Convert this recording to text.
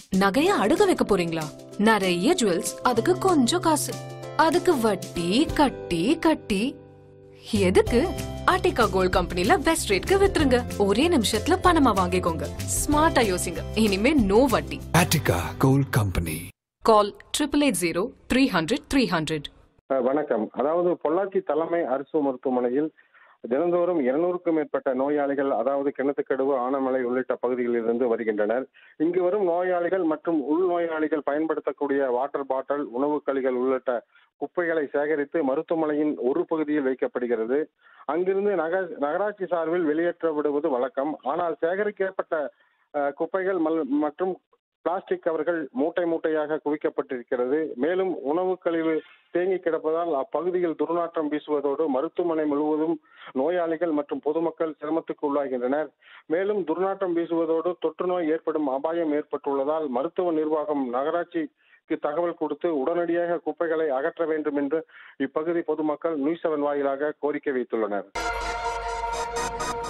நகைய அடுக்க வைக்க போறீங்களா நிறைய ஜுவல்ஸ் அதுக்கு கொஞ்சம் காசு அதுக்கு வட்டி கட்டி கட்டி எதுக்கு ஆர்டிகா கோல்ட் கம்பெனில பெஸ்ட் ரேட்க்கு வித்துருங்க ஒரே நிமிஷத்துல பணமா வாங்கிக்கோங்க ஸ்மார்ட்டா யோசிங்க இனிமே நோ வட்டி Attica Gold Company. Call triple eight zero three hundred three hundred ah வணக்கம் அதாவது பொள்ளாச்சி தலைமை அரசு மருத்துவமனையில் தினந்தோறும் இருநூறுக்கும் மேற்பட்ட நோயாளிகள் அதாவது கிணத்துக்கடுவு ஆனமலை உள்ளிட்ட பகுதிகளில் இருந்து வருகின்றனர் இங்கு வரும் நோயாளிகள் மற்றும் உள் நோயாளிகள் பயன்படுத்தக்கூடிய வாட்டர் பாட்டில் உணவு கழிகள் உள்ளிட்ட குப்பைகளை சேகரித்து மருத்துவமனையின் ஒரு பகுதியில் வைக்கப்படுகிறது அங்கிருந்து நக நகராட்சி சார்பில் வெளியேற்றப்படுவது வழக்கம் ஆனால் சேகரிக்கப்பட்ட அஹ், குப்பைகள் மல்- மற்றும் பிளாஸ்டிக் கவர்கள் மூட்டை மூட்டையாக குவிக்கப்பட்டிருக்கிறது மேலும் உணவு கழிவு தேங்கி கிடப்பதால் அப்பகுதியில் துர்நாற்றம் வீசுவதோடு மருத்துவமனை முழுவதும் நோயாளிகள் மற்றும் பொதுமக்கள் சிரமத்துக்கு உள்ளாகின்றனர் மேலும் துர்நாற்றம் வீசுவதோடு தொற்று நோய் ஏற்படும் அபாயம் ஏற்பட்டுள்ளதால் மருத்துவ நிர்வாகம் நகராட்சிக்கு தகவல் கொடுத்து உடனடியாக குப்பைகளை அகற்ற வேண்டும் என்று இப்பகுதி பொதுமக்கள் நியூஸ் செவன் வாயிலாக கோரிக்கை வைத்துள்ளனர்